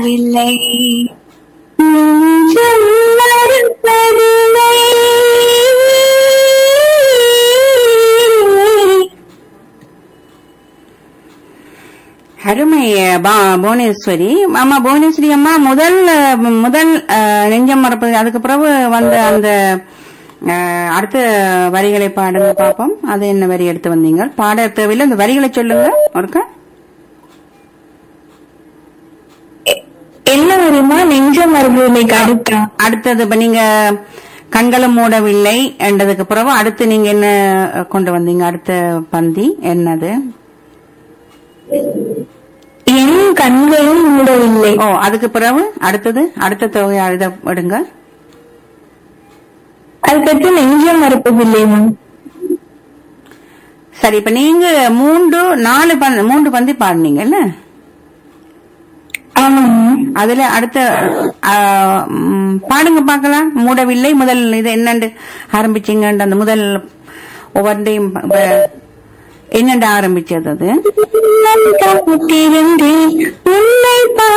மூடவில்லை நெஞ்சம் மறுப்பதில்லை அருமை பா- புவனேஸ்வரி அம்மா புவனேஸ்வரி அம்மா முதல் அஹ், முதல் அஹ், நெஞ்சம் மறப்பது அதுக்கு பிறகு வந்த அந்த அஹ், அடுத்த வரிகளை பாடுங்க பாப்போம் அது என்ன வரி எடுத்து வந்தீங்க பாட தேவையில்லை அந்த வரிகளை சொல்லுங்க ஒருக்கா என்ன வருமா நெஞ்சம் மறுபடியும் அடுத்தா அடுத்தது இப்ப நீங்க கண்களும் மூடவில்லை என்றதுக்கு பிறகு அடுத்து நீங்க என்ன அஹ், கொண்டு வந்தீங்க அடுத்த பந்தி என்னது என் கண்களும் மூடவில்லை ஓ அதுக்கு பிறகு அடுத்தது அடுத்த தொகை இதை எடுங்க அதுக்கடுத்து நெஞ்சம் மறுப்பதில்லை மேம் சரி இப்ப நீங்க மூன்று நாலு பந்தி மூன்று பந்தி பாடுனீங்கல்ல ஆமா மேம் அதுல அடுத்த ஆ, ம், பாடுங்க பார்க்கலாம் மூடவில்லை முதல் இது என்னண்டு ஆரம்பிச்சீங்கன்ற அந்த முதல் ஒவ்வொன்றையும் ப- ப- என்னண்டு ஆரம்பிச்சது அது நான் காத்திருந்தேன் உன்னை